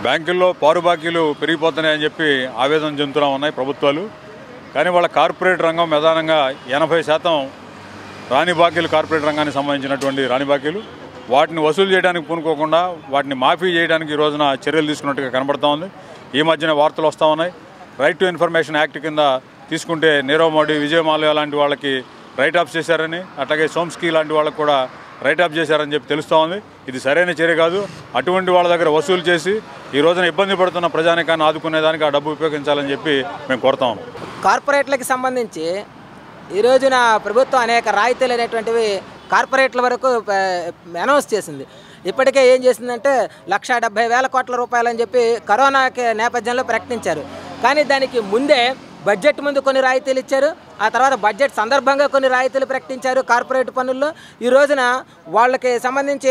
బ్యాంకుల్లో పారు బాకీలు పెరిగిపోతున్నాయని చెప్పి ఆవేదన చెందుతూ ఉన్నాయి ప్రభుత్వాలు కానీ వాళ్ళ కార్పొరేట్ రంగం ప్రధానంగా ఎనభై శాతం రాణి బాకీలు కార్పొరేట్ రంగానికి సంబంధించినటువంటి రాణి బాకీలు వాటిని వసూలు చేయడానికి పూనుకోకుండా వాటిని మాఫీ చేయడానికి ఈ రోజున చర్యలు తీసుకున్నట్టుగా కనబడతా ఉంది ఈ మధ్యన వార్తలు వస్తూ ఉన్నాయి రైట్ టు ఇన్ఫర్మేషన్ యాక్ట్ కింద తీసుకుంటే నీరవ్ మోడీ విజయ్ మాల్యా లాంటి వాళ్ళకి రైట్ ఆఫ్ చేశారని అట్లాగే సోమ్స్కీ లాంటి వాళ్ళకి కూడా రైట్ ఆఫ్ చేశారని చెప్పి తెలుస్తూ ఉంది ఇది సరైన చర్య కాదు అటువంటి వాళ్ళ దగ్గర వసూలు చేసి ఈ రోజున ఇబ్బంది పడుతున్న ప్రజానికాన్ని ఆదుకునేదానికి ఆ డబ్బు ఉపయోగించాలని చెప్పి మేము కోరుతా ఉన్నాం కార్పొరేట్లకు సంబంధించి ఈ రోజున ప్రభుత్వం అనేక రాయితీలు అనేటువంటివి కార్పొరేట్ల వరకు అనౌన్స్ చేసింది ఇప్పటికే ఏం చేసిందంటే లక్ష డెబ్బై వేల కోట్ల రూపాయలు అని చెప్పి కరోనా నేపథ్యంలో ప్రకటించారు కానీ దానికి ముందే బడ్జెట్ ముందు కొన్ని రాయితీలు ఇచ్చారు ఆ తర్వాత బడ్జెట్ సందర్భంగా కొన్ని రాయితీలు ప్రకటించారు కార్పొరేట్ పనుల్లో ఈ రోజున వాళ్ళకి సంబంధించి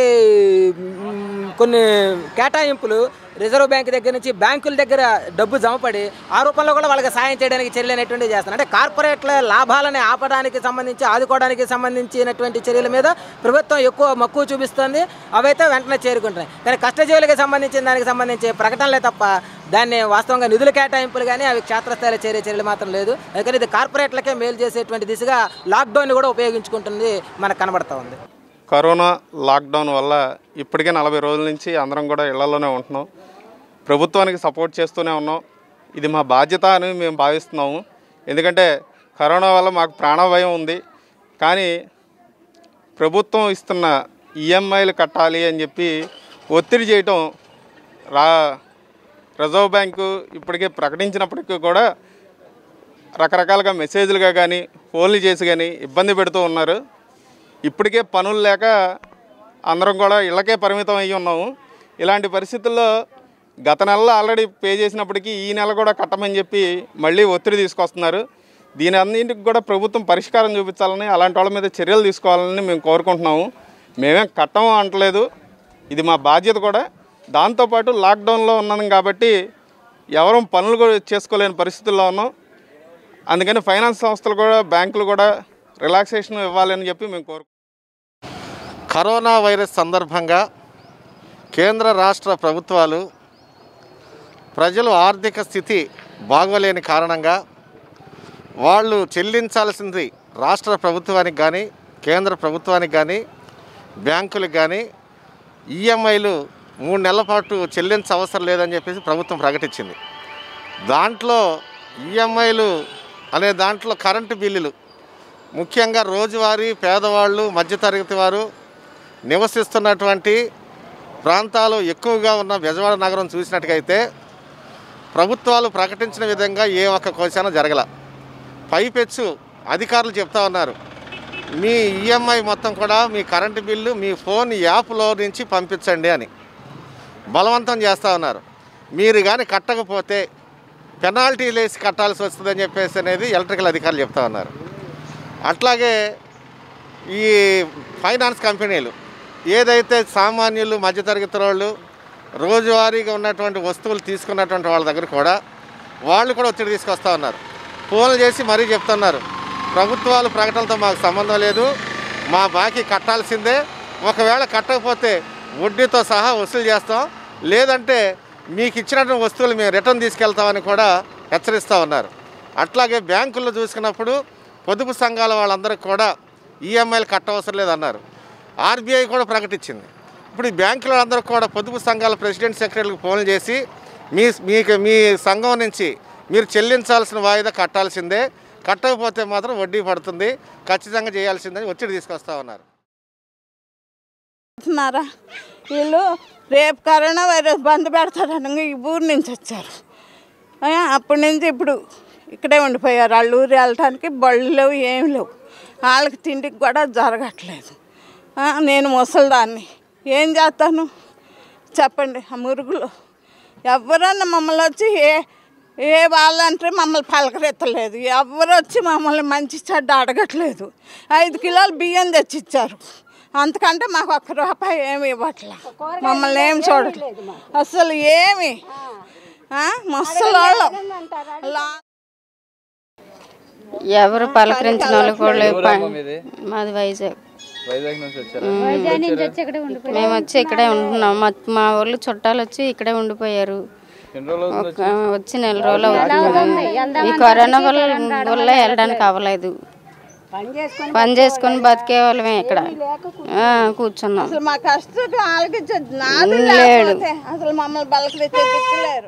మ్, కొన్ని కేటాయింపులు రిజర్వ్ బ్యాంక్ దగ్గర నుంచి బ్యాంకుల దగ్గర డబ్బు జమపడి ఆ రూపంలో కూడా వాళ్ళకి సాయం చేయడానికి చర్యలు అనేటువంటివి చేస్తున్నారు అంటే కార్పొరేట్ల లాభాలని ఆపడానికి సంబంధించి ఆదుకోవడానికి సంబంధించినటువంటి చర్యల మీద ప్రభుత్వం ఎక్కువ మక్కువ చూపిస్తుంది అవైతే వెంటనే చేరుకుంటున్నాయి కానీ కష్టజీవులకి సంబంధించిన దానికి సంబంధించి ప్రకటనలే తప్ప దాన్ని వాస్తవంగా నిధుల కేటాయింపులు కానీ అవి క్షేత్రస్థాయిలో చేరే చర్యలు మాత్రం లేదు అందుకని ఇది కార్పొరేట్లకే మేలు చేసేటువంటి దిశగా లాక్డౌన్ కూడా ఉపయోగించుకుంటుంది మనకు కనబడతా ఉంది కరోనా లాక్డౌన్ వల్ల ఇప్పటికే నలభై రోజుల నుంచి అందరం కూడా ఇళ్లలోనే ఉంటున్నాం ప్రభుత్వానికి సపోర్ట్ చేస్తూనే ఉన్నాం ఇది మా బాధ్యత అని మేము భావిస్తున్నాము ఎందుకంటే కరోనా వల్ల మాకు ప్రాణభయం ఉంది కానీ ప్రభుత్వం ఇస్తున్న ఈఎంఐలు కట్టాలి అని చెప్పి ఒత్తిడి చేయటం రా రిజర్వ్ బ్యాంకు ఇప్పటికే ప్రకటించినప్పటికీ కూడా రకరకాలుగా మెసేజ్లుగా కానీ ఫోన్లు చేసి కానీ ఇబ్బంది పెడుతూ ఉన్నారు ఇప్పటికే పనులు లేక అందరం కూడా ఇళ్ళకే పరిమితం అయ్యి ఉన్నాము ఇలాంటి పరిస్థితుల్లో గత నెలలో ఆల్రెడీ పే చేసినప్పటికీ ఈ నెల కూడా కట్టమని చెప్పి మళ్ళీ ఒత్తిడి తీసుకొస్తున్నారు దీని అన్నింటికి కూడా ప్రభుత్వం పరిష్కారం చూపించాలని అలాంటి వాళ్ళ మీద చర్యలు తీసుకోవాలని మేము కోరుకుంటున్నాము మేమేం కట్టము అంటలేదు ఇది మా బాధ్యత కూడా దాంతోపాటు లాక్డౌన్లో ఉన్నాం కాబట్టి ఎవరూ పనులు కూడా చేసుకోలేని పరిస్థితుల్లో ఉన్నాం అందుకని ఫైనాన్స్ సంస్థలు కూడా బ్యాంకులు కూడా రిలాక్సేషన్ ఇవ్వాలని చెప్పి మేము కోరు కరోనా వైరస్ సందర్భంగా కేంద్ర రాష్ట్ర ప్రభుత్వాలు ప్రజలు ఆర్థిక స్థితి బాగోలేని కారణంగా వాళ్ళు చెల్లించాల్సింది రాష్ట్ర ప్రభుత్వానికి కానీ కేంద్ర ప్రభుత్వానికి కానీ బ్యాంకులకు కానీ ఈఎంఐలు మూడు నెలల పాటు చెల్లించ అవసరం లేదని చెప్పేసి ప్రభుత్వం ప్రకటించింది దాంట్లో ఈఎంఐలు అనే దాంట్లో కరెంటు బిల్లులు ముఖ్యంగా రోజువారీ పేదవాళ్ళు మధ్యతరగతి వారు నివసిస్తున్నటువంటి ప్రాంతాలు ఎక్కువగా ఉన్న బెజవాడ నగరం చూసినట్టుగైతే ప్రభుత్వాలు ప్రకటించిన విధంగా ఏ ఒక్క కోశాన జరగల పైపెచ్చు అధికారులు చెప్తా ఉన్నారు మీ ఈఎంఐ మొత్తం కూడా మీ కరెంటు బిల్లు మీ ఫోన్ యాప్లో నుంచి పంపించండి అని బలవంతం చేస్తూ ఉన్నారు మీరు కానీ కట్టకపోతే పెనాల్టీలు వేసి కట్టాల్సి వస్తుందని చెప్పేసి అనేది ఎలక్ట్రికల్ అధికారులు చెప్తా ఉన్నారు అట్లాగే ఈ ఫైనాన్స్ కంపెనీలు ఏదైతే సామాన్యులు మధ్యతరగతి వాళ్ళు రోజువారీగా ఉన్నటువంటి వస్తువులు తీసుకున్నటువంటి వాళ్ళ దగ్గర కూడా వాళ్ళు కూడా ఒత్తిడి తీసుకొస్తా ఉన్నారు ఫోన్లు చేసి మరీ చెప్తున్నారు ప్రభుత్వాలు ప్రకటనలతో మాకు సంబంధం లేదు మా బాకీ కట్టాల్సిందే ఒకవేళ కట్టకపోతే వడ్డీతో సహా వసూలు చేస్తాం లేదంటే మీకు ఇచ్చినటువంటి వస్తువులు మేము రిటర్న్ తీసుకెళ్తామని కూడా హెచ్చరిస్తూ ఉన్నారు అట్లాగే బ్యాంకుల్లో చూసుకున్నప్పుడు పొదుపు సంఘాల వాళ్ళందరికీ కూడా ఈఎంఐలు కట్టవసరం లేదన్నారు ఆర్బీఐ కూడా ప్రకటించింది ఇప్పుడు ఈ బ్యాంకుల అందరూ కూడా పొదుపు సంఘాల ప్రెసిడెంట్ సెక్రటరీలకు ఫోన్లు చేసి మీ మీకు మీ సంఘం నుంచి మీరు చెల్లించాల్సిన వాయిదా కట్టాల్సిందే కట్టకపోతే మాత్రం వడ్డీ పడుతుంది ఖచ్చితంగా చేయాల్సిందని ఒత్తిడి తీసుకొస్తా ఉన్నారు చేస్తున్నారా వీళ్ళు రేపు కరోనా వైరస్ బంద్ పెడతారని ఈ ఊరు నుంచి వచ్చారు ఆ, అప్పటి నుంచి ఇప్పుడు ఇక్కడే ఉండిపోయారు వాళ్ళు ఊరు వెళ్ళటానికి బళ్ళు లేవు ఏమి లేవు వాళ్ళకి తిండికి కూడా జరగట్లేదు ఆ, నేను ముసలిదాన్ని ఏం చేస్తాను చెప్పండి ఆ మురుగులు ఎవరన్నా మమ్మల్ని వచ్చి ఏ ఏ వాళ్ళంటే మమ్మల్ని పలకరెత్తలేదు ఎవరు వచ్చి మమ్మల్ని మంచి చెడ్డ అడగట్లేదు ఐదు కిలోలు బియ్యం తెచ్చిచ్చారు అంతకంటే మాకు ఒక్క రూపాయి ఏమి ఇవ్వట్లే మమ్మల్ని ఏమి చూడట్లేదు అసలు ఏమి ముసలోళ్ళు లా ఎవరు పలకరించిన వాళ్ళు కూడా లేవు. ప- మాది వైజాగ్ వైజాగ్ నుంచి వచ్చారా వైజాగ్ నుంచి వచ్చి ఇక్కడే ఉండిపోయారు మేము వచ్చి ఇక్కడే ఉంటున్నాం మా మా ఊళ్ళు చుట్టాలు వచ్చి ఇక్కడే ఉండిపోయారు ఎన్ని రోజులు అవుతుంది ఒక వచ్చి నెల రోజులు అవుతుంది ఈ కరోనా వల్ల వల్ల వెళ్ళడానికి అవ్వలేదు పని చేసుకొని బతికే వాళ్ళమే ఇక్కడ ఆ, కూర్చున్నాం అసలు మా కష్టం ఆలకించదు నాది లేడు. లేకపోతే అసలు మమ్మల్ని బలకరించే దిక్కులేరు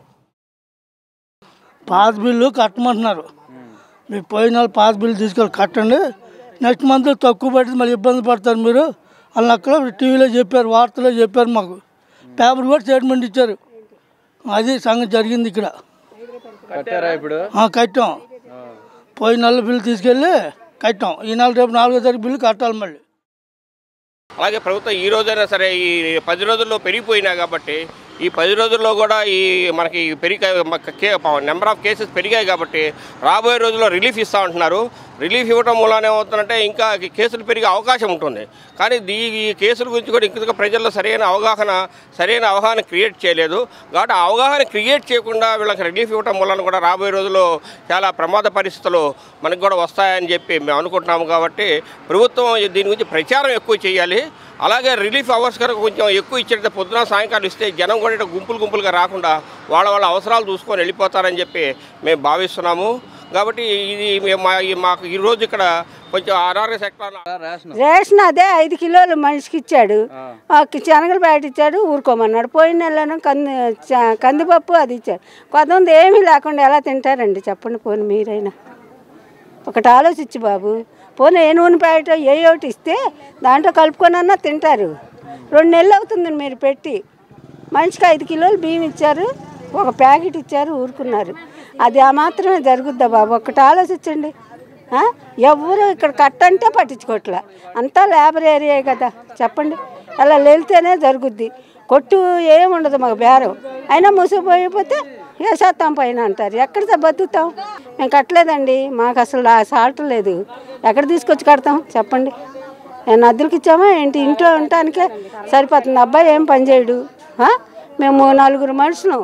పాస్ బిల్లు కట్టమంటున్నారు మీకు పోయిన నెల పాస్ బిల్లు తీసుకెళ్ళి కట్టండి నెక్స్ట్ మంత్ తక్కువ పట్టి మళ్ళీ ఇబ్బంది పడతారు మీరు అని అక్కడ టీవీలో చెప్పారు వార్తలో చెప్పారు మాకు పేపర్ కూడా స్టేట్మెంట్ ఇచ్చారు అది సంగతి జరిగింది ఇక్కడ కట్టారా ఇప్పుడు ఆ, కట్టాం పోయిన నెల బిల్లు తీసుకెళ్ళి కట్టాం ఈ నెల రేపు నాలుగో తారీఖు బిల్లు కట్టాలి మళ్ళీ అలాగే ప్రభుత్వం ఈ రోజైనా సరే ఈ పది రోజుల్లో పెరిగిపోయినా కాబట్టి ఈ పది రోజుల్లో కూడా ఈ మనకి పెరిగి నెంబర్ ఆఫ్ కేసెస్ పెరిగాయి కాబట్టి రాబోయే రోజుల్లో రిలీఫ్ ఇస్తా ఉంటున్నారు రిలీఫ్ ఇవ్వడం మూలాన ఏమవుతుందంటే ఇంకా ఈ కేసులు పెరిగే అవకాశం ఉంటుంది కానీ దీ ఈ కేసుల గురించి కూడా ఇంకా ప్రజల్లో సరైన అవగాహన సరైన అవగాహన క్రియేట్ చేయలేదు కాబట్టి ఆ అవగాహన క్రియేట్ చేయకుండా వీళ్ళకి రిలీఫ్ ఇవ్వడం మూలన కూడా రాబోయే రోజుల్లో చాలా ప్రమాద పరిస్థితులు మనకు కూడా వస్తాయని చెప్పి మేము అనుకుంటున్నాము కాబట్టి ప్రభుత్వం దీని గురించి ప్రచారం ఎక్కువ చేయాలి అలాగే రిలీఫ్ అవర్స్ కనుక కొంచెం ఎక్కువ ఇచ్చేటట్టు పొద్దున సాయంకాలం ఇస్తే జనం కూడా ఇట్లా గుంపులు గుంపులుగా రాకుండా వాళ్ళ వాళ్ళ అవసరాలు చూసుకొని వెళ్ళిపోతారని చెప్పి మేము భావిస్తున్నాము కాబట్టి ఇది మేము మా ఈ- మాకు ఈరోజు ఇక్కడ కొంచెం అనారోగ్య సెక్టర్ రేషన్ అదే ఐదు కిలోలు మనిషికి ఇచ్చాడు ఒక శనగలు బయట ఇచ్చాడు ఊరుకోమన్నాడు పోయిన నెలను కంది చ- కందిపప్పు అది ఇచ్చాడు కొంతమంది ఏమీ లేకుండా ఎలా తింటారండి చెప్పండి పోనీ మీరైనా ఒకటి ఆలోచించు బాబు పోనీ ఏ నూనె ప్యాకెట్ ఏ ఒకటి ఇస్తే దాంట్లో కలుపుకొనన్నా తింటారు రెండు నెలలు అవుతుంది మీరు పెట్టి మనిషికి ఐదు కిలోలు బియ్యం ఇచ్చారు ఒక ప్యాకెట్ ఇచ్చారు ఊరుకున్నారు అది ఆ మాత్రమే జరుగుద్దా బాబు ఒక్కటి ఆలోచించండి ఆ? ఎవ్వరు ఇక్కడ కట్టంటే పట్టించుకోవట్లే అంతా లేబర్ ఏరియా కదా చెప్పండి అలా వెళ్తేనే జరుగుద్ది కొట్టు ఏముండదు మాకు బేరం అయినా ముసిగిపోయిపోతే వేసేస్తాం పైన అంటారు ఎక్కడ బతుకుతాం మేము కట్టలేదండి మాకు అసలు ఆ సాల్ట్ లేదు ఎక్కడ తీసుకొచ్చి కడతాం చెప్పండి నేను అద్దెలకి ఇచ్చామా ఏంటి ఇంట్లో ఉండటానికే సరిపోతుంది అబ్బాయి ఏం పని చేయడు ఆ? మేము నలుగురు మనుషులు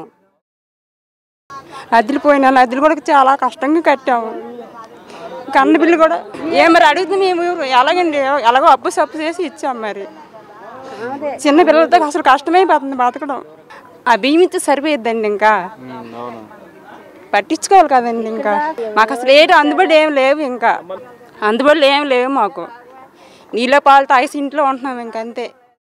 అద్దెలు పోయిన అద్దెలు కూడా చాలా కష్టంగా కట్టాము కరెంట్ బిల్లు కూడా ఏం మరి అడుగుతుంది మేము ఎలాగండి ఎలాగో అప్పు సప్పు చేసి ఇచ్చాం మరి చిన్న పిల్లలతో అసలు కష్టమైపోతుంది బతకడం ఆ బియ్యం ఇస్తే సరిపోయిద్దండి ఇంకా పట్టించుకోవాలి కదండి ఇంకా మాకు అసలు ఏంటి అందుబాటులో ఏం లేవు ఇంకా అందుబాటులో ఏం లేవు మాకు నీళ్ళ పాలు తాగేసి ఇంట్లో ఉంటున్నాం ఇంక అంతే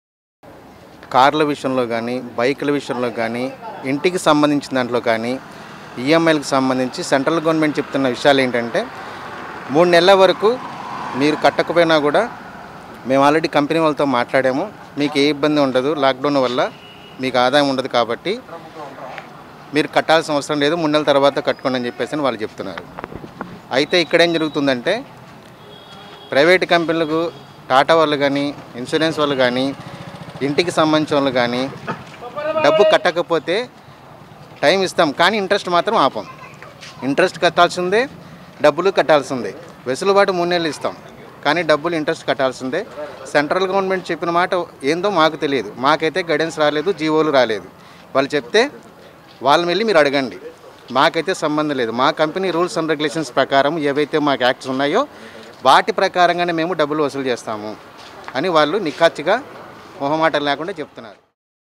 కార్ల విషయంలో కానీ బైకుల విషయంలో కానీ ఇంటికి సంబంధించిన దాంట్లో కానీ ఈఎంఐలకు సంబంధించి సెంట్రల్ గవర్నమెంట్ చెప్తున్న విషయాలు ఏంటంటే మూడు నెలల వరకు మీరు కట్టకపోయినా కూడా మేము ఆల్రెడీ కంపెనీ వాళ్ళతో మాట్లాడాము మీకు ఏ ఇబ్బంది ఉండదు లాక్డౌన్ వల్ల మీకు ఆదాయం ఉండదు కాబట్టి మీరు కట్టాల్సిన అవసరం లేదు మూడు నెలల తర్వాత కట్టుకోండి అని చెప్పేసి అని వాళ్ళు చెప్తున్నారు అయితే ఇక్కడ ఏం జరుగుతుందంటే ప్రైవేట్ కంపెనీలకు టాటా వాళ్ళు కానీ ఇన్సూరెన్స్ వాళ్ళు కానీ ఇంటికి సంబంధించిన వాళ్ళు కానీ డబ్బు కట్టకపోతే టైం ఇస్తాం కానీ ఇంట్రెస్ట్ మాత్రం ఆపం ఇంట్రెస్ట్ కట్టాల్సిందే డబ్బులు కట్టాల్సిందే వెసులుబాటు మూడు నెలలు ఇస్తాం కానీ డబ్బులు ఇంట్రెస్ట్ కట్టాల్సిందే సెంట్రల్ గవర్నమెంట్ చెప్పిన మాట ఏందో మాకు తెలియదు మాకైతే గైడెన్స్ రాలేదు జీవోలు రాలేదు వాళ్ళు చెప్తే వాళ్ళని వెళ్ళి మీరు అడగండి మాకైతే సంబంధం లేదు మా కంపెనీ రూల్స్ అండ్ రెగ్యులేషన్స్ ప్రకారం ఏవైతే మాకు యాక్ట్స్ ఉన్నాయో వాటి ప్రకారంగానే మేము డబ్బులు వసూలు చేస్తాము అని వాళ్ళు నిఖాచ్చిగా మొహమాటం లేకుండా చెప్తున్నారు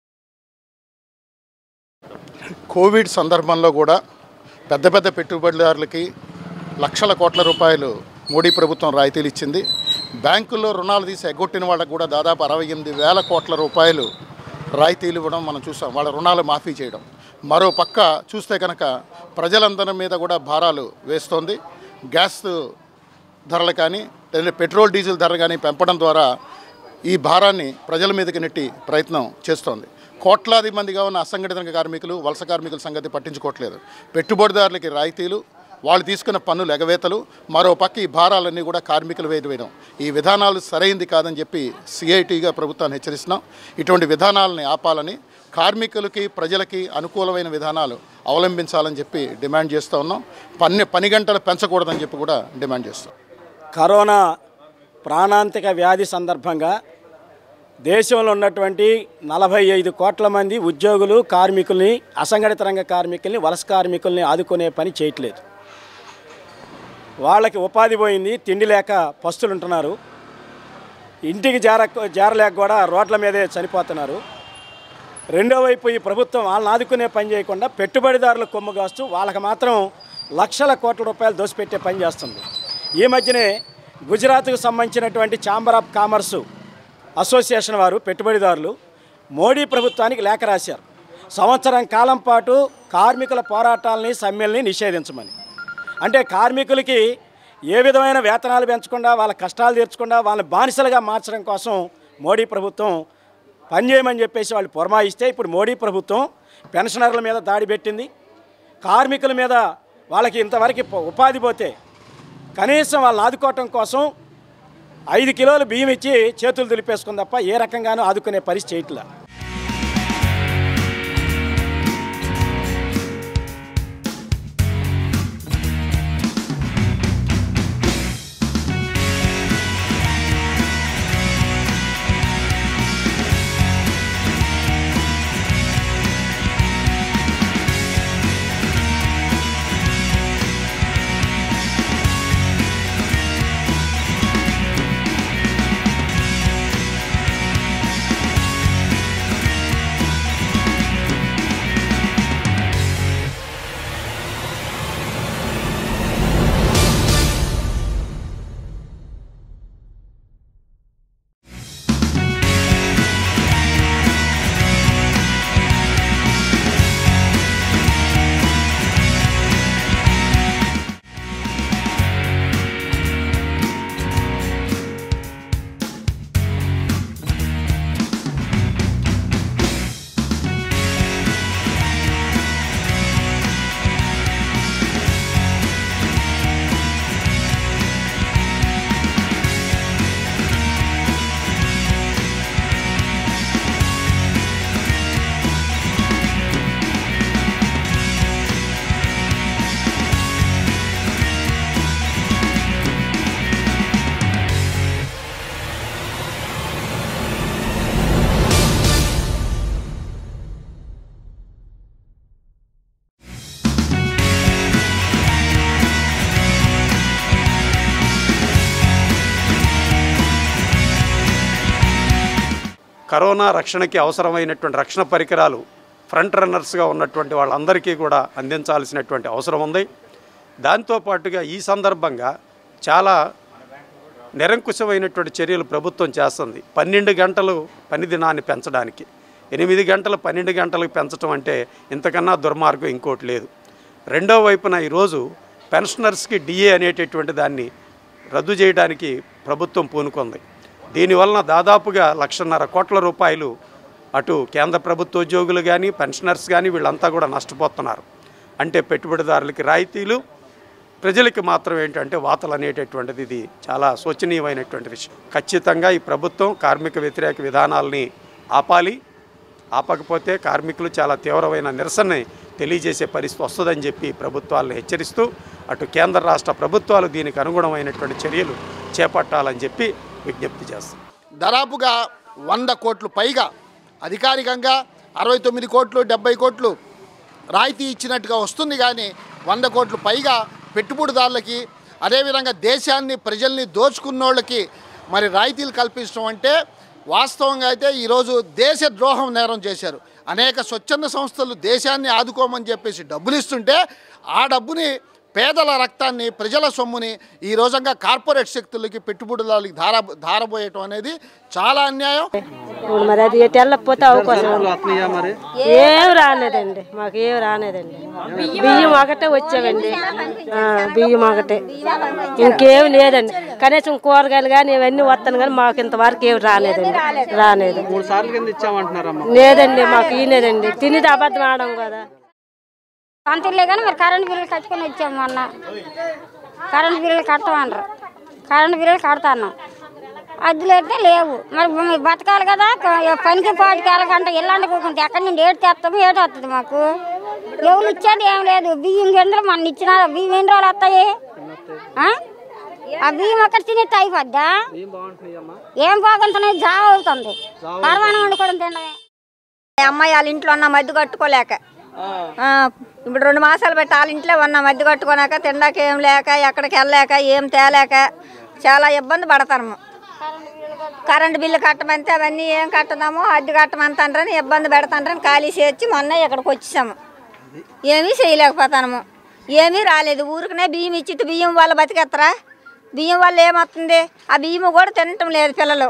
కోవిడ్ సందర్భంలో కూడా పెద్ద పెద్ద పెట్టుబడిదారులకి లక్షల కోట్ల రూపాయలు మోడీ ప్రభుత్వం రాయితీలు ఇచ్చింది బ్యాంకుల్లో రుణాలు తీసి ఎగ్గొట్టిన వాళ్ళకు కూడా దాదాపు అరవై ఎనిమిది వేల కోట్ల రూపాయలు రాయితీలు ఇవ్వడం మనం చూసాం వాళ్ళ రుణాలు మాఫీ చేయడం మరో పక్క చూస్తే కనుక ప్రజలందరి మీద కూడా భారాలు వేస్తోంది గ్యాస్ ధరలు కానీ లేదా పెట్రోల్ డీజిల్ ధరలు కానీ పెంపడం ద్వారా ఈ భారాన్ని ప్రజల మీదకి నెట్టి ప్రయత్నం చేస్తోంది కోట్లాది మందిగా ఉన్న అసంఘటిత రంగ కార్మికులు వలస కార్మికుల సంగతి పట్టించుకోవట్లేదు పెట్టుబడిదారులకి రాయితీలు వాళ్ళు తీసుకున్న పన్నులు ఎగవేతలు మరో పక్క ఈ భారాలన్నీ కూడా కార్మికులు వేది వేయడం ఈ విధానాలు సరైంది కాదని చెప్పి సిఐటిగా ప్రభుత్వాన్ని హెచ్చరిస్తున్నాం ఇటువంటి విధానాలని ఆపాలని కార్మికులకి ప్రజలకి అనుకూలమైన విధానాలు అవలంబించాలని చెప్పి డిమాండ్ చేస్తూ ఉన్నాం పని పని గంటలు పెంచకూడదని చెప్పి కూడా డిమాండ్ చేస్తాం కరోనా ప్రాణాంతిక వ్యాధి సందర్భంగా దేశంలో ఉన్నటువంటి నలభై ఐదు కోట్ల మంది ఉద్యోగులు కార్మికుల్ని అసంఘటిత రంగ కార్మికుల్ని వలస కార్మికుల్ని ఆదుకునే పని చేయట్లేదు వాళ్ళకి ఉపాధి పోయింది తిండి లేక పస్తులు ఉంటున్నారు ఇంటికి జార జారలేక కూడా రోడ్ల మీదే చనిపోతున్నారు రెండో వైపు ఈ ప్రభుత్వం వాళ్ళని ఆదుకునే పని చేయకుండా పెట్టుబడిదారుల కొమ్ము కాస్తూ వాళ్ళకి మాత్రం లక్షల కోట్ల రూపాయలు దోసిపెట్టే పని చేస్తుంది ఈ మధ్యనే గుజరాత్కు సంబంధించినటువంటి ఛాంబర్ ఆఫ్ కామర్సు అసోసియేషన్ వారు పెట్టుబడిదారులు మోడీ ప్రభుత్వానికి లేఖ రాశారు సంవత్సరం కాలం పాటు కార్మికుల పోరాటాలని సమ్మెల్ని నిషేధించమని అంటే కార్మికులకి ఏ విధమైన వేతనాలు పెంచకుండా వాళ్ళ కష్టాలు తీర్చకుండా వాళ్ళని బానిసలుగా మార్చడం కోసం మోడీ ప్రభుత్వం పనిచేయమని చెప్పేసి వాళ్ళు పురమాయిస్తే ఇప్పుడు మోడీ ప్రభుత్వం పెన్షనర్ల మీద దాడి పెట్టింది కార్మికుల మీద వాళ్ళకి ఇంతవరకు ప- ఉపాధి పోతే కనీసం వాళ్ళని ఆదుకోవటం కోసం ఐదు కిలోలు బియ్యం ఇచ్చి చేతులు దులిపేసుకుంది తప్ప ఏ రకంగానూ ఆదుకునే పరిస్థితి చేయట్లా కరోనా రక్షణకి అవసరమైనటువంటి రక్షణ పరికరాలు ఫ్రంట్ రన్నర్స్గా ఉన్నటువంటి వాళ్ళందరికీ కూడా అందించాల్సినటువంటి అవసరం ఉంది దాంతోపాటుగా ఈ సందర్భంగా చాలా నిరంకుశమైనటువంటి చర్యలు ప్రభుత్వం చేస్తుంది పన్నెండు గంటలు పని దినాన్ని పెంచడానికి ఎనిమిది గంటలు పన్నెండు గంటలకు పెంచడం అంటే ఇంతకన్నా దుర్మార్గం ఇంకోటి లేదు రెండో వైపున ఈరోజు పెన్షనర్స్కి డిఏ అనేటటువంటి దాన్ని రద్దు చేయడానికి ప్రభుత్వం పూనుకుంది దీనివలన దాదాపుగా లక్షన్నర కోట్ల రూపాయలు అటు కేంద్ర ప్రభుత్వ ఉద్యోగులు కానీ పెన్షనర్స్ కానీ వీళ్ళంతా కూడా నష్టపోతున్నారు అంటే పెట్టుబడిదారులకి రాయితీలు ప్రజలకి మాత్రం ఏంటంటే వాతలు అనేటటువంటిది ఇది చాలా శోచనీయమైనటువంటి విషయం ఖచ్చితంగా ఈ ప్రభుత్వం కార్మిక వ్యతిరేక విధానాలని ఆపాలి ఆపకపోతే కార్మికులు చాలా తీవ్రమైన నిరసనని తెలియజేసే పరిస్థితి వస్తుందని చెప్పి ప్రభుత్వాలను హెచ్చరిస్తూ అటు కేంద్ర రాష్ట్ర ప్రభుత్వాలు దీనికి అనుగుణమైనటువంటి చర్యలు చేపట్టాలని చెప్పి విజ్ఞప్తి చేస్తాం దాదాపుగా వంద కోట్లు పైగా అధికారికంగా అరవై తొమ్మిది కోట్లు డెబ్బై కోట్లు రాయితీ ఇచ్చినట్టుగా వస్తుంది కానీ వంద కోట్లు పైగా పెట్టుబడిదారులకి అదేవిధంగా దేశాన్ని ప్రజల్ని దోచుకున్నోళ్ళకి మరి రాయితీలు కల్పించడం అంటే వాస్తవంగా అయితే ఈరోజు దేశ ద్రోహం నేరం చేశారు అనేక స్వచ్ఛంద సంస్థలు దేశాన్ని ఆదుకోమని చెప్పేసి డబ్బులు ఇస్తుంటే ఆ డబ్బుని పేదల రక్తాన్ని ప్రజల సొమ్ముని ఈ రోజంగా కార్పొరేట్ శక్తులకి పెట్టుబడులకి ధార ధారపోయటం అనేది చాలా అన్యాయం ఇప్పుడు మరి అది ఎటు వెళ్ళకపోతే అవకాశం ఏం రాలేదండి మాకు ఏం రాలేదండి బియ్యం ఒకటే వచ్చావండి ఆ, బియ్యం ఒకటే ఇంకేం లేదండి కనీసం కూరగాయలు కానీ ఇవన్నీ వస్తాను కానీ మాకు ఇంతవరకు ఏం రాలేదండి రాలేదు మూడు సార్లు కింద ఇచ్చామంటున్నారమ్మా లేదండి మాకు ఈయనేదండి తినేది అబద్ధం ఆడడం కదా సొంత ఇల్లే కానీ మరి కరెంట్ బిల్లులు కట్టుకొని వచ్చాము మొన్న కరెంట్ బిల్లులు కట్టమన్నారు కరెంట్ బిల్లులు కడతాను అద్దెలు అయితే లేవు మరి మేము బతకాలి కదా క- పనికి పాటికి వెళ్ళకంటే ఇల్లంటే కూకుంటే ఎక్కడి నుండి ఏడు తెస్తాము ఏడు వస్తుంది మాకు ఎవరు ఇచ్చేది ఏం లేదు బియ్యం గింజలు మన ఇచ్చినారు బియ్యం ఎన్ని రోజులు వస్తాయి ఆ? ఆ బియ్యం ఒక్కటి తినేట్టు అయిపోద్దా ఏం బాగుంటున్నాయమ్మా ఏం బాగుంటున్నాయి జావ అవుతుంది పరమాణం వండుకోవడం తినడమే అమ్మాయి వాళ్ళ ఇంట్లో ఉన్న మధ్య కట్టుకోలేక ఆ, ఇప్పుడు రెండు మాసాలు పెట్టి వాళ్ళ ఇంట్లో ఉన్న మధ్య కట్టుకోలేక తినడానికి ఏం లేక ఎక్కడికి వెళ్ళలేక ఏం తేలేక చాలా ఇబ్బంది పడతాము కరెంటు బిల్లు కట్టమంటే అవన్నీ ఏం కట్టదామో అద్దె కట్టమంటారని ఇబ్బంది పెడతాండ్రని ఖాళీ చేర్చి మొన్న ఇక్కడికి వచ్చేసాము ఏమీ చేయలేకపోతాము ఏమీ రాలేదు ఊరికనే బియ్యం ఇచ్చి బియ్యం వల్ల బతికేస్తారా బియ్యం వల్ల ఏమవుతుంది ఆ బియ్యం కూడా తినటం లేదు పిల్లలు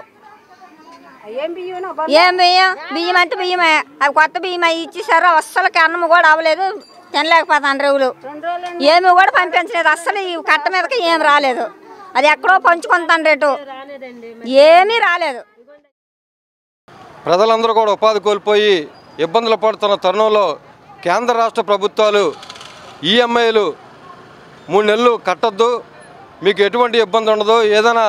ఏం బియ్యం బియ్యం అంటే బియ్యమే అవి కొత్త బియ్యం అవి ఇచ్చేసారు అస్సలకి అన్నం కూడా అవ్వలేదు తినలేకపోతాను రేవులు ఏమి కూడా పంపించలేదు అస్సలు ఈ కట్ట మీదకి ఏం రాలేదు అది ఎక్కడో పంచుకుంటాను రేటు ఏమీ రాలేదు ప్రజలందరూ కూడా ఉపాధి కోల్పోయి ఇబ్బందులు పడుతున్న తరుణంలో కేంద్ర రాష్ట్ర ప్రభుత్వాలు ఈఎంఐలు మూడు నెలలు కట్టొద్దు మీకు ఎటువంటి ఇబ్బంది ఉండదు ఏదైనా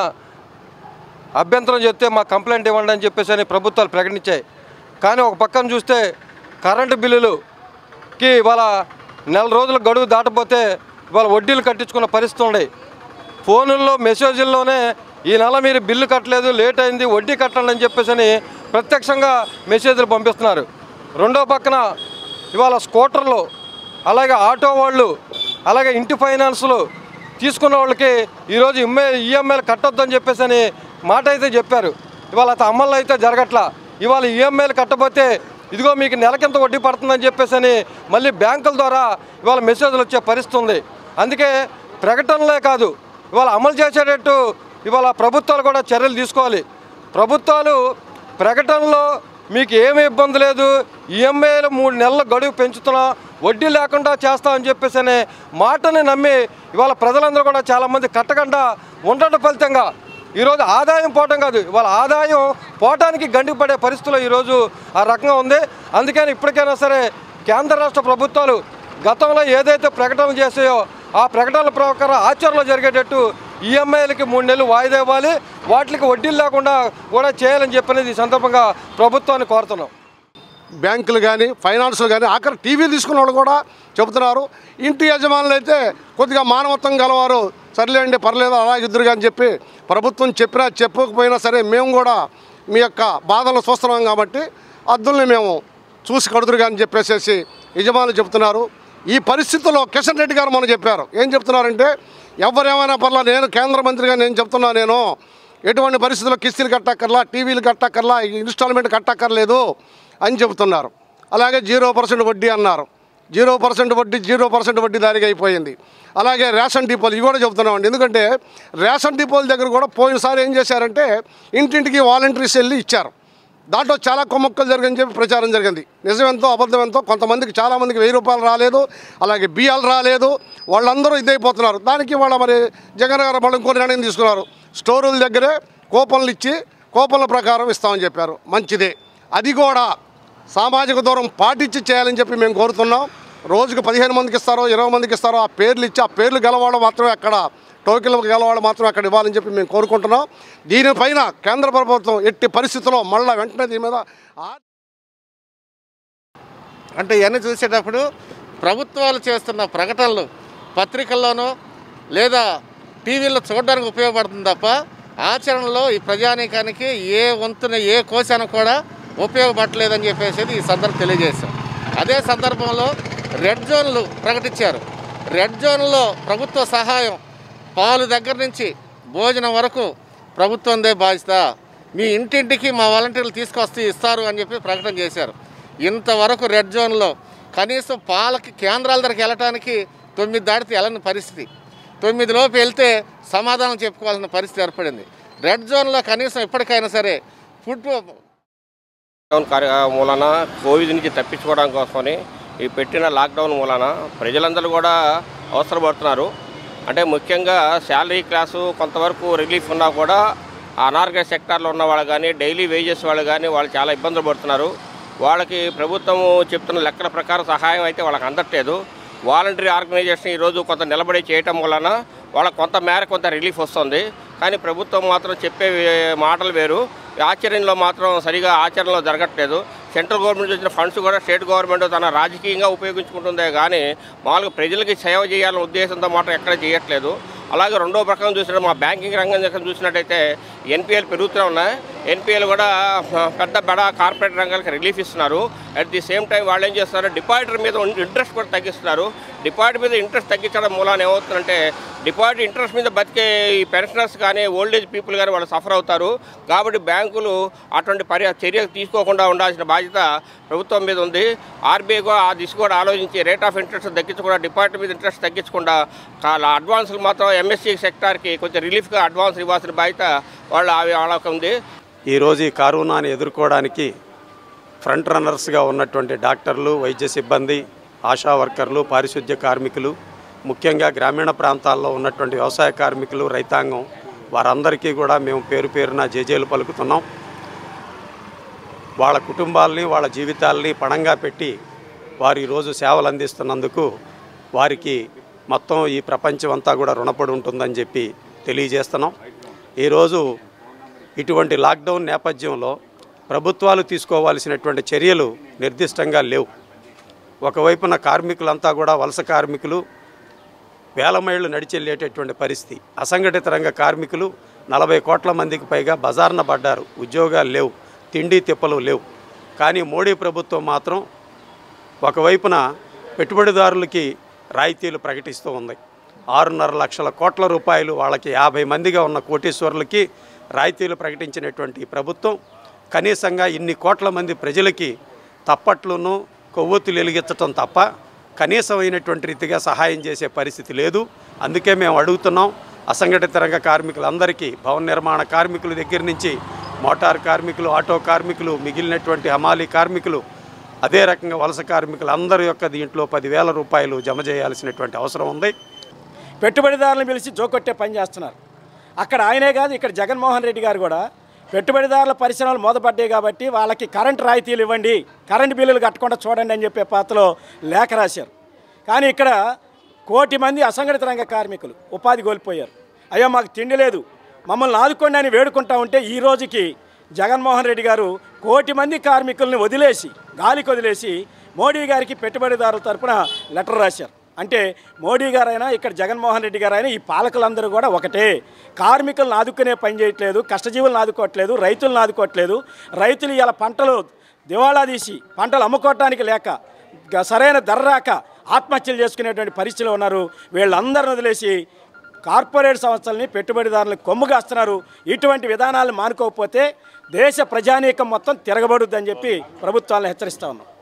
అభ్యంతరం చెప్తే మా కంప్లైంట్ ఇవ్వండి అని చెప్పేసి అని ప్రభుత్వాలు ప్రకటించాయి కానీ ఒక పక్కన చూస్తే కరెంటు బిల్లులుకి ఇవాళ నెల రోజుల గడువు దాటపోతే ఇవాళ వడ్డీలు కట్టించుకున్న పరిస్థితి ఉన్నాయి ఫోనుల్లో మెసేజ్ల్లోనే ఈ నెల మీరు బిల్లు కట్టలేదు లేట్ అయింది వడ్డీ కట్టండి అని చెప్పేసి అని ప్రత్యక్షంగా మెసేజ్లు పంపిస్తున్నారు రెండో పక్కన ఇవాళ స్కూటర్లు అలాగే ఆటో వాళ్ళు అలాగే ఇంటి ఫైనాన్స్లు తీసుకున్న వాళ్ళకి ఈరోజు ఇమ్మే ఈఎంఐలు కట్టొద్దని చెప్పేసి అని మాట అయితే చెప్పారు ఇవాళ అయితే అమల్లో అయితే జరగట్లా ఇవాళ ఈఎంఐలు కట్టబోతే ఇదిగో మీకు నెలకింత వడ్డీ పడుతుందని చెప్పేసి అని మళ్ళీ బ్యాంకుల ద్వారా ఇవాళ మెసేజ్లు వచ్చే పరిస్థితి ఉంది అందుకే ప్రకటనలే కాదు ఇవాళ అమలు చేసేటట్టు ఇవాళ ప్రభుత్వాలు కూడా చర్యలు తీసుకోవాలి ప్రభుత్వాలు ప్రకటనలో మీకు ఏమి ఇబ్బంది లేదు ఈఎంఐలు మూడు నెలల గడువు పెంచుతున్నాం వడ్డీ లేకుండా చేస్తామని చెప్పేసి అనే మాటని నమ్మి ఇవాళ ప్రజలందరూ కూడా చాలామంది కట్టకుండా ఉండటం ఫలితంగా ఈరోజు ఆదాయం పోవటం కాదు ఇవాళ ఆదాయం పోవటానికి గండికి పడే పరిస్థితులు ఈరోజు ఆ రకంగా ఉంది అందుకని ఇప్పటికైనా సరే కేంద్ర రాష్ట్ర ప్రభుత్వాలు గతంలో ఏదైతే ప్రకటనలు చేసాయో ఆ ప్రకటనల ప్రకారం ఆచరణలో జరిగేటట్టు ఈఎంఐలకి మూడు నెలలు వాయిదా ఇవ్వాలి వాటికి వడ్డీలు లేకుండా కూడా చేయాలని చెప్పనేది ఈ సందర్భంగా ప్రభుత్వాన్ని కోరుతున్నాం బ్యాంకులు కానీ ఫైనాన్సులు కానీ ఆఖరి టీవీ తీసుకున్న వాళ్ళు కూడా చెబుతున్నారు ఇంటి యజమానులు అయితే కొద్దిగా మానవత్వం గలవారు సర్లేండి పర్లేదు అలాగే ఇద్దరు అని చెప్పి ప్రభుత్వం చెప్పినా చెప్పకపోయినా సరే మేము కూడా మీ యొక్క బాధలు చూస్తున్నాం కాబట్టి అద్దుల్ని మేము చూసి కడుదురు అని చెప్పేసేసి యజమానులు చెప్తున్నారు ఈ పరిస్థితుల్లో కిషన్ రెడ్డి గారు మనం చెప్పారు ఏం చెప్తున్నారంటే ఎవరేమైనా పర్లా నేను కేంద్ర మంత్రిగా నేను చెప్తున్నా నేను ఎటువంటి పరిస్థితుల్లో కిస్తీలు కట్టక్కర్లా టీవీలు కట్టక్కర్లా ఇన్స్టాల్మెంట్ కట్టక్కర్లేదు అని చెబుతున్నారు అలాగే జీరో పర్సెంట్ వడ్డీ అన్నారు జీరో పర్సెంట్ వడ్డీ జీరో పర్సెంట్ వడ్డీ దానికి అయిపోయింది అలాగే రేషన్ డిపోలు ఇవి కూడా చెబుతున్నామండి ఎందుకంటే రేషన్ డిపోల దగ్గర కూడా పోయినసారి ఏం చేశారంటే ఇంటింటికి వాలంటీర్స్ వెళ్ళి ఇచ్చారు దాంట్లో చాలా కొమ్మక్కలు జరిగని చెప్పి ప్రచారం జరిగింది నిజమెంతో అబద్ధమెంతో కొంతమందికి చాలామందికి వెయ్యి రూపాయలు రాలేదు అలాగే బియ్యాలు రాలేదు వాళ్ళందరూ ఇదైపోతున్నారు దానికి వాళ్ళ మరి జగన్ గారు మళ్ళీ ఇంకో నిర్ణయం తీసుకున్నారు స్టోరుల దగ్గరే కూపన్లు ఇచ్చి కూపన్ల ప్రకారం ఇస్తామని చెప్పారు మంచిదే అది కూడా సామాజిక దూరం పాటించి చేయాలని చెప్పి మేము కోరుతున్నాం రోజుకు పదిహేను మందికి ఇస్తారో ఇరవై మందికి ఇస్తారో ఆ పేర్లు ఇచ్చి ఆ పేర్లు గలవాళ్ళు మాత్రమే అక్కడ టోకెన్లు గలవాళ్ళు మాత్రమే అక్కడ ఇవ్వాలని చెప్పి మేము కోరుకుంటున్నాం దీనిపైన కేంద్ర ప్రభుత్వం ఎట్టి పరిస్థితుల్లో మళ్ళీ వెంటనే దీని మీద ఆ- అంటే ఇవన్నీ చూసేటప్పుడు ప్రభుత్వాలు చేస్తున్న ప్రకటనలు పత్రికల్లోనో లేదా టీవీలో చూడడానికి ఉపయోగపడుతుంది తప్ప ఆచరణలో ఈ ప్రజానీకానికి ఏ వంతున ఏ కోశాన కూడా ఉపయోగపడలేదని చెప్పేసి ఈ సందర్భం తెలియజేశాం అదే సందర్భంలో రెడ్ జోన్లు ప్రకటించారు రెడ్ జోన్లో ప్రభుత్వ సహాయం పాలు దగ్గర నుంచి భోజనం వరకు ప్రభుత్వందే బాధ్యత మీ ఇంటింటికి మా వాలంటీర్లు తీసుకొస్తే ఇస్తారు అని చెప్పి ప్రకటన చేశారు ఇంతవరకు రెడ్ జోన్లో కనీసం పాలకి కేంద్రాల దగ్గరికి వెళ్ళటానికి తొమ్మిది దాటితే వెళ్ళని పరిస్థితి తొమ్మిది లోపు వెళ్తే సమాధానం చెప్పుకోవాల్సిన పరిస్థితి ఏర్పడింది రెడ్ జోన్లో కనీసం ఇప్పటికైనా సరే ఫుడ్ లాక్డౌన్ కార్య మూలన కోవిడ్ నుంచి తప్పించుకోవడం కోసమని ఈ పెట్టిన లాక్డౌన్ మూలన ప్రజలందరూ కూడా అవసరపడుతున్నారు అంటే ముఖ్యంగా శాలరీ క్లాసు కొంతవరకు రిలీఫ్ ఉన్నా కూడా అనార్గనైజ్ సెక్టార్లో ఉన్న వాళ్ళు కానీ డైలీ వేజెస్ వాళ్ళు కానీ వాళ్ళు చాలా ఇబ్బందులు పడుతున్నారు వాళ్ళకి ప్రభుత్వం చెప్తున్న లెక్కల ప్రకారం సహాయం అయితే వాళ్ళకి అందట్లేదు వాలంటరీ ఆర్గనైజేషన్ ఈరోజు కొంత నిలబడి చేయటం వలన వాళ్ళకి కొంత మేర కొంత రిలీఫ్ వస్తుంది కానీ ప్రభుత్వం మాత్రం చెప్పే వే- మాటలు వేరు ఆచరణలో మాత్రం సరిగా ఆచరణలో జరగట్లేదు సెంట్రల్ గవర్నమెంట్ వచ్చిన ఫండ్స్ కూడా స్టేట్ గవర్నమెంట్ తన రాజకీయంగా ఉపయోగించుకుంటుందే కానీ మామూలుగా ప్రజలకి సేవ చేయాలనే ఉద్దేశంతో మాత్రం ఎక్కడ చేయట్లేదు అలాగే రెండో ప్రకారం చూసినట్టు మా బ్యాంకింగ్ రంగం దగ్గర చూసినట్టయితే ఎన్పిఎల్ పెరుగుతూనే ఉన్నాయి ఎన్పిఎల్ కూడా ఆ, పెద్ద బడా కార్పొరేట్ రంగాలకు రిలీఫ్ ఇస్తున్నారు అట్ ది సేమ్ టైం వాళ్ళు ఏం చేస్తున్నారు డిపాజిటర్ మీద ఇంట్రెస్ట్ కూడా తగ్గిస్తున్నారు డిపాజిట్ మీద ఇంట్రెస్ట్ తగ్గించడం మూలాన ఏమవుతుందంటే డిపాజిట్ ఇంట్రెస్ట్ మీద బతికే ఈ పెన్షనర్స్ కానీ ఓల్డ్ ఏజ్ పీపుల్ కానీ వాళ్ళు సఫర్ అవుతారు కాబట్టి బ్యాంకులు అటువంటి పరి చర్య తీసుకోకుండా ఉండాల్సిన బాధ్యత ప్రభుత్వం మీద ఉంది ఆర్బీఐ కూడా ఆ దిశ కూడా ఆలోచించి రేట్ ఆఫ్ ఇంట్రెస్ట్ తగ్గించకుండా డిపాజిట్ మీద ఇంట్రెస్ట్ తగ్గించకుండా చాలా అడ్వాన్సులు మాత్రం ఎంఎస్సీ సెక్టార్కి కొంచెం రిలీఫ్గా అడ్వాన్స్ ఇవ్వాల్సిన బాధ్యత వాళ్ళ వాళ్ళకి ఉంది ఈరోజు ఈ కరోనాని ఎదుర్కోవడానికి ఫ్రంట్ రన్నర్స్గా ఉన్నటువంటి డాక్టర్లు వైద్య సిబ్బంది ఆశా వర్కర్లు పారిశుద్ధ్య కార్మికులు ముఖ్యంగా గ్రామీణ ప్రాంతాల్లో ఉన్నటువంటి వ్యవసాయ కార్మికులు రైతాంగం వారందరికీ కూడా మేము పేరు పేరున జేజేలు పలుకుతున్నాం వాళ్ళ కుటుంబాలని వాళ్ళ జీవితాలని పణంగా పెట్టి వారు ఈరోజు సేవలు అందిస్తున్నందుకు వారికి మొత్తం ఈ ప్రపంచం అంతా కూడా రుణపడి ఉంటుందని చెప్పి తెలియజేస్తున్నాం ఈరోజు ఇటువంటి లాక్డౌన్ నేపథ్యంలో ప్రభుత్వాలు తీసుకోవాల్సినటువంటి చర్యలు నిర్దిష్టంగా లేవు ఒకవైపున కార్మికులంతా కూడా వలస కార్మికులు వేల మైళ్ళు నడిచెళ్ళేటటువంటి పరిస్థితి అసంఘటిత రంగ కార్మికులు నలభై కోట్ల మందికి పైగా బజార్న పడ్డారు ఉద్యోగాలు లేవు తిండి తిప్పలు లేవు కానీ మోడీ ప్రభుత్వం మాత్రం ఒకవైపున పెట్టుబడిదారులకి రాయితీలు ప్రకటిస్తూ ఉంది ఆరున్నర లక్షల కోట్ల రూపాయలు వాళ్ళకి యాభై మందిగా ఉన్న కోటీశ్వరులకి రాయితీలు ప్రకటించినటువంటి ఈ ప్రభుత్వం కనీసంగా ఇన్ని కోట్ల మంది ప్రజలకి తప్పట్లును కొవ్వొత్తులు వెలిగించటం తప్ప కనీసమైనటువంటి రీతిగా సహాయం చేసే పరిస్థితి లేదు అందుకే మేము అడుగుతున్నాం అసంఘటిత రంగ కార్మికులందరికీ భవన నిర్మాణ కార్మికుల దగ్గర నుంచి మోటార్ కార్మికులు ఆటో కార్మికులు మిగిలినటువంటి హమాలీ కార్మికులు అదే రకంగా వలస కార్మికులు అందరి యొక్క దీంట్లో పదివేల రూపాయలు జమ చేయాల్సినటువంటి అవసరం ఉంది పెట్టుబడిదారులను పిలిచి జోకొట్టే పని చేస్తున్నారు అక్కడ ఆయనే కాదు ఇక్కడ జగన్మోహన్ రెడ్డి గారు కూడా పెట్టుబడిదారుల పరిశ్రమలు మూతపడ్డాయి కాబట్టి వాళ్ళకి కరెంట్ రాయితీలు ఇవ్వండి కరెంట్ బిల్లులు కట్టకుండా చూడండి అని చెప్పే పాత్రలో లేఖ రాశారు కానీ ఇక్కడ కోటి మంది అసంఘటిత రంగ కార్మికులు ఉపాధి కోల్పోయారు అయ్యో మాకు తిండి లేదు మమ్మల్ని ఆదుకోండి అని వేడుకుంటా ఉంటే ఈ రోజుకి జగన్మోహన్ రెడ్డి గారు కోటి మంది కార్మికుల్ని వదిలేసి గాలికి వదిలేసి మోడీ గారికి పెట్టుబడిదారుల తరపున లెటర్ రాశారు అంటే మోడీ గారైనా ఇక్కడ జగన్మోహన్ రెడ్డి గారైనా ఈ పాలకులందరూ కూడా ఒకటే కార్మికులను ఆదుకునే పని చేయట్లేదు కష్టజీవులను ఆదుకోవట్లేదు రైతులను ఆదుకోవట్లేదు రైతులు ఇలా పంటలు దివాళా తీసి పంటలు అమ్ముకోవటానికి లేక గ- సరైన ధర రాక ఆత్మహత్యలు చేసుకునేటువంటి పరిస్థితిలో ఉన్నారు వీళ్ళందరిని వదిలేసి కార్పొరేట్ సంస్థల్ని పెట్టుబడిదారులకు కొమ్ముగాస్తున్నారు ఇటువంటి విధానాలను మానుకోకపోతే దేశ ప్రజానీకం మొత్తం తిరగబడుద్దని చెప్పి ప్రభుత్వాలను హెచ్చరిస్తా ఉన్నాం